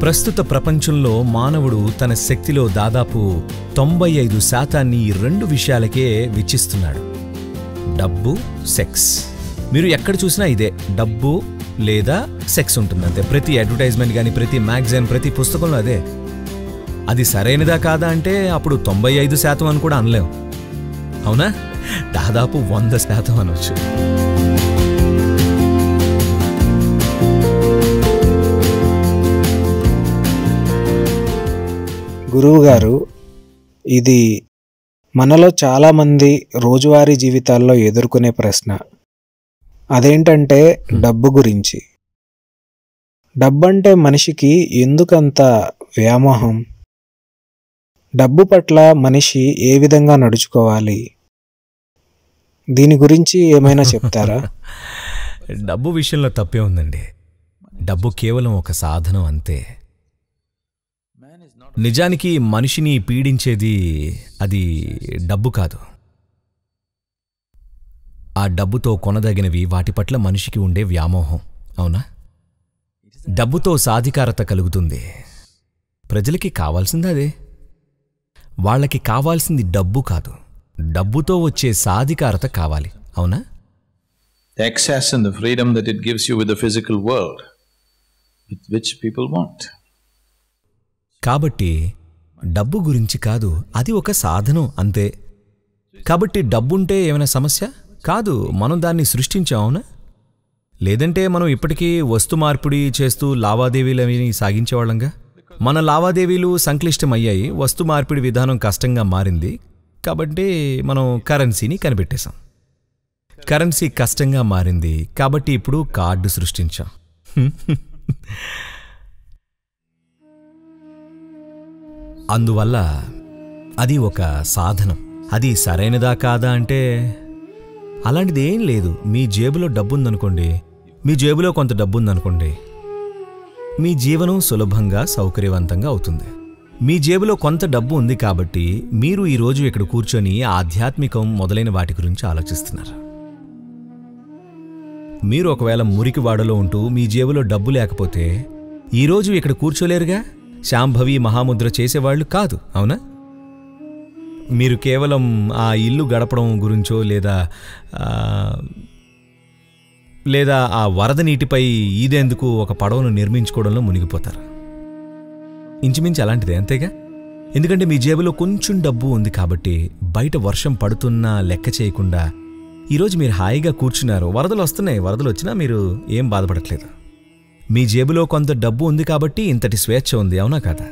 ప్రస్తుత ప్రపంచంలో మానవుడు తన శక్తిలో దాదాపు తొంభై ఐదు శాతాన్ని ఈ రెండు విషయాలకే వెచ్చిస్తున్నాడు డబ్బు సెక్స్ మీరు ఎక్కడ చూసినా ఇదే డబ్బు లేదా సెక్స్ ఉంటుంది అంతే ప్రతి అడ్వర్టైజ్మెంట్ కానీ ప్రతి మ్యాగజైన్ ప్రతి పుస్తకంలో అదే అది సరైనదా కాదా అంటే అప్పుడు తొంభై ఐదు శాతం అని కూడా అనలేం అవునా దాదాపు వంద శాతం అనొచ్చు గురువుగారు ఇది మనలో చాలామంది రోజువారీ జీవితాల్లో ఎదుర్కొనే ప్రశ్న అదేంటంటే డబ్బు గురించి డబ్బంటే మనిషికి ఎందుకంత వ్యామోహం డబ్బు పట్ల మనిషి ఏ విధంగా నడుచుకోవాలి దీని గురించి ఏమైనా చెప్తారా డబ్బు విషయంలో తప్పే ఉందండి డబ్బు కేవలం ఒక సాధనం అంతే నిజానికి మనిషిని పీడించేది అది డబ్బు కాదు ఆ డబ్బుతో కొనదగినవి వాటి పట్ల మనిషికి ఉండే వ్యామోహం అవునా డబ్బుతో సాధికారత కలుగుతుంది ప్రజలకి కావాల్సింది అదే వాళ్ళకి కావాల్సింది డబ్బు కాదు డబ్బుతో వచ్చే సాధికారత కావాలి అవునా The access and the freedom that it gives you with the physical world, with which people want. కాబట్టి డబ్బు గురించి కాదు అది ఒక సాధనం అంతే కాబట్టి డబ్బుంటే ఏమైనా సమస్య కాదు మనం దాన్ని సృష్టించాం అవునా లేదంటే మనం ఇప్పటికీ వస్తు మార్పిడి చేస్తూ లావాదేవీలు అవి సాగించేవాళ్ళంగా మన లావాదేవీలు సంక్లిష్టమయ్యాయి వస్తు మార్పిడి విధానం కష్టంగా మారింది కాబట్టి మనం కరెన్సీని కనిపెట్టేశాం కరెన్సీ కష్టంగా మారింది కాబట్టి ఇప్పుడు కార్డు సృష్టించాం అందువల్ల అది ఒక సాధనం అది సరైనదా కాదా అంటే అలాంటిది ఏం లేదు మీ జేబులో డబ్బుందనుకోండి మీ జేబులో కొంత డబ్బుందనుకోండి మీ జీవనం సులభంగా సౌకర్యవంతంగా అవుతుంది మీ జేబులో కొంత డబ్బు ఉంది కాబట్టి మీరు ఈరోజు ఇక్కడ కూర్చొని ఆధ్యాత్మికం మొదలైన వాటి గురించి ఆలోచిస్తున్నారు మీరు ఒకవేళ మురికివాడలో ఉంటూ మీ జేబులో డబ్బు లేకపోతే ఈరోజు ఇక్కడ కూర్చోలేరుగా శాంభవి మహాముద్ర చేసేవాళ్ళు కాదు అవునా మీరు కేవలం ఆ ఇల్లు గడపడం గురించో లేదా ఆ, లేదా ఆ వరద నీటిపై ఈదేందుకు ఒక పడవను నిర్మించుకోవడంలో మునిగిపోతారు ఇంచుమించు అలాంటిదే అంతేగా ఎందుకంటే మీ జేబులో కొంచెం డబ్బు ఉంది కాబట్టి బయట వర్షం పడుతున్నా లెక్క చేయకుండా ఈరోజు మీరు హాయిగా కూర్చున్నారు వరదలు వస్తున్నాయి వరదలు వచ్చినా మీరు ఏం బాధపడట్లేదు మీ జేబులో కొంత డబ్బు ఉంది కాబట్టి ఇంతటి స్వేచ్ఛ ఉంది అవునా కాదా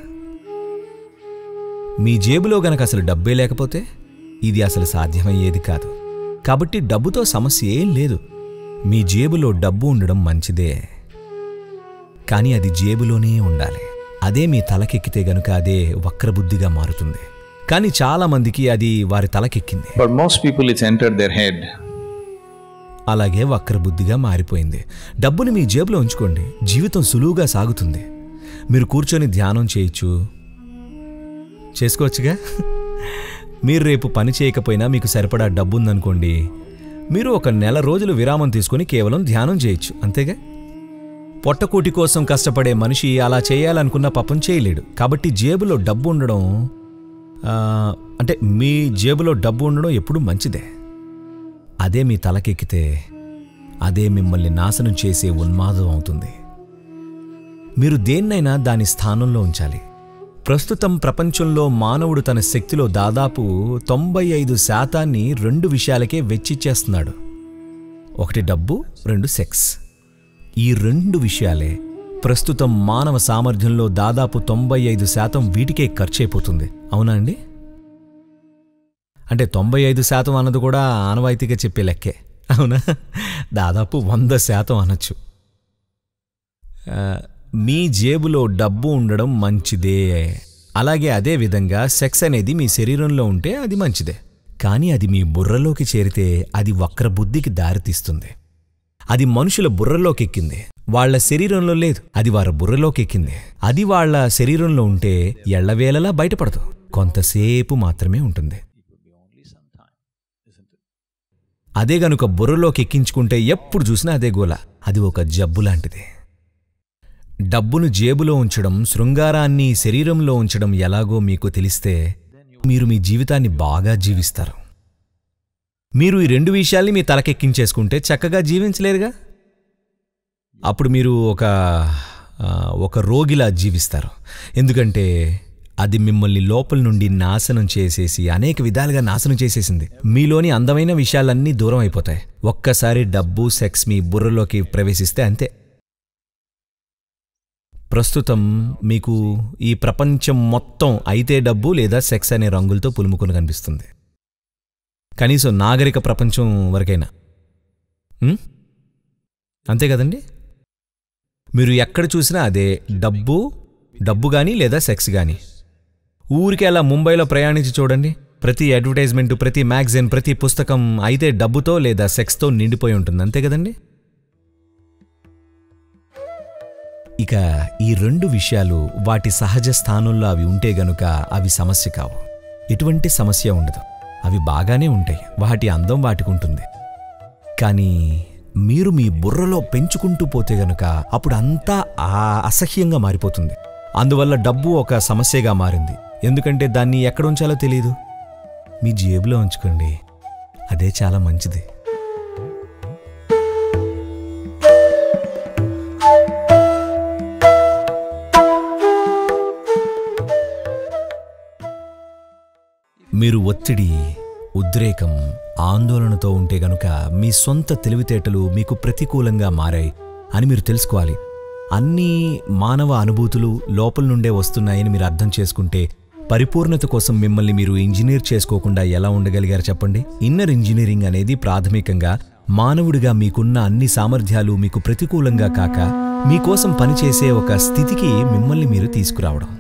మీ జేబులో గనక అసలు డబ్బే లేకపోతే ఇది అసలు సాధ్యమయ్యేది కాదు కాబట్టి డబ్బుతో సమస్య ఏం లేదు మీ జేబులో డబ్బు ఉండడం మంచిదే కానీ అది జేబులోనే ఉండాలి అదే మీ తలకెక్కితే గనుక అదే వక్రబుద్ధిగా మారుతుంది కానీ చాలా మందికి అది వారి తలకెక్కింది For most people, it's entered their head. అలాగే వక్రబుద్ధిగా మారిపోయింది డబ్బుని మీ జేబులో ఉంచుకోండి జీవితం సులువుగా సాగుతుంది మీరు కూర్చొని ధ్యానం చేయొచ్చు చేసుకోవచ్చుగా మీరు రేపు పని చేయకపోయినా మీకు సరిపడా డబ్బు ఉందనుకోండి మీరు ఒక నెల రోజులు విరామం తీసుకొని కేవలం ధ్యానం చేయొచ్చు అంతేగా పొట్టకూటి కోసం కష్టపడే మనిషి అలా చేయాలనుకున్న పాపం చేయలేడు కాబట్టి జేబులో డబ్బు ఉండడం ఆ, అంటే మీ జేబులో డబ్బు ఉండడం ఎప్పుడూ మంచిదే అదే మీ తలకెక్కితే అదే మిమ్మల్ని నాశనం చేసే ఉన్మాదం అవుతుంది మీరు దేన్నైనా దాని స్థానంలో ఉంచాలి ప్రస్తుతం ప్రపంచంలో మానవుడు తన శక్తిలో దాదాపు తొంభై ఐదు శాతాన్ని రెండు విషయాలకే వెచ్చిచ్చేస్తున్నాడు ఒకటి డబ్బు రెండు సెక్స్ ఈ రెండు విషయాలే ప్రస్తుతం మానవ సామర్థ్యంలో దాదాపు తొంభై ఐదు శాతం వీటికే ఖర్చయిపోతుంది అవునా అండి అంటే తొంభై ఐదు శాతం అన్నది కూడా ఆనవాయితీగా చెప్పే లెక్కే అవునా దాదాపు వంద శాతం అనొచ్చు ఆ, మీ జేబులో డబ్బు ఉండడం మంచిదే అలాగే అదే విధంగా సెక్స్ అనేది మీ శరీరంలో ఉంటే అది మంచిదే కానీ అది మీ బుర్రలోకి చేరితే అది వక్రబుద్ధికి దారితీస్తుంది అది మనుషుల బుర్రలోకి ఎక్కింది వాళ్ళ శరీరంలో లేదు అది వారి బుర్రలోకి ఎక్కింది అది వాళ్ళ శరీరంలో ఉంటే ఎళ్లవేళలా బయటపడదు కొంతసేపు మాత్రమే ఉంటుంది అదే గనుక బుర్రలోకి ఎక్కించుకుంటే ఎప్పుడు చూసినా అదే గోల అది ఒక జబ్బు లాంటిది డబ్బును జేబులో ఉంచడం శృంగారాన్ని శరీరంలో ఉంచడం ఎలాగో మీకు తెలిస్తే మీరు మీ జీవితాన్ని బాగా జీవిస్తారు మీరు ఈ రెండు విషయాల్ని మీ తలకెక్కించేసుకుంటే చక్కగా జీవించలేరుగా అప్పుడు మీరు ఒక ఆ, ఒక రోగిలా జీవిస్తారు ఎందుకంటే అది మిమ్మల్ని లోపల నుండి నాశనం చేసేసి అనేక విధాలుగా నాశనం చేసేసింది మీలోని అందమైన విషయాలన్నీ దూరం అయిపోతాయి ఒక్కసారి డబ్బు సెక్స్ మీ బుర్రలోకి ప్రవేశిస్తే అంతే ప్రస్తుతం మీకు ఈ ప్రపంచం మొత్తం అయితే డబ్బు లేదా సెక్స్ అనే రంగులతో పులుముకొని కనిపిస్తుంది కనీసం నాగరిక ప్రపంచం వరకైనా ఉం? అంతే కదండి మీరు ఎక్కడ చూసినా అదే డబ్బు డబ్బు కానీ లేదా సెక్స్ కానీ ఊరికే అలా ముంబైలో ప్రయాణించి చూడండి ప్రతి అడ్వర్టైజ్మెంట్ ప్రతి మ్యాగజైన్ ప్రతి పుస్తకం అయితే డబ్బుతో లేదా సెక్స్తో నిండిపోయి ఉంటుంది అంతే కదండి ఇక ఈ రెండు విషయాలు వాటి సహజ స్థానంలో అవి ఉంటే గనుక అవి సమస్య కావు ఎటువంటి సమస్య ఉండదు అవి బాగానే ఉంటాయి వాటి అందం వాటికి ఉంటుంది కానీ మీరు మీ బుర్రలో పెంచుకుంటూ పోతే గనుక అప్పుడు అంతా ఆ అసహ్యంగా మారిపోతుంది అందువల్ల డబ్బు ఒక సమస్యగా మారింది ఎందుకంటే దాన్ని ఎక్కడ ఉంచాలో తెలియదు మీ జేబులో ఉంచుకోండి అదే చాలా మంచిది మీరు ఒత్తిడి ఉద్రేకం ఆందోళనతో ఉంటే గనుక మీ సొంత తెలివితేటలు మీకు ప్రతికూలంగా మారాయి అని మీరు తెలుసుకోవాలి అన్నీ మానవ అనుభూతులు లోపల నుండే వస్తున్నాయని మీరు అర్థం చేసుకుంటే పరిపూర్ణత కోసం మిమ్మల్ని మీరు ఇంజనీర్ చేసుకోకుండా ఎలా ఉండగలిగారు చెప్పండి ఇన్నర్ ఇంజనీరింగ్ అనేది ప్రాథమికంగా మానవుడిగా మీకున్న అన్ని సామర్థ్యాలు మీకు ప్రతికూలంగా కాక మీకోసం పనిచేసే ఒక స్థితికి మిమ్మల్ని మీరు తీసుకురావడం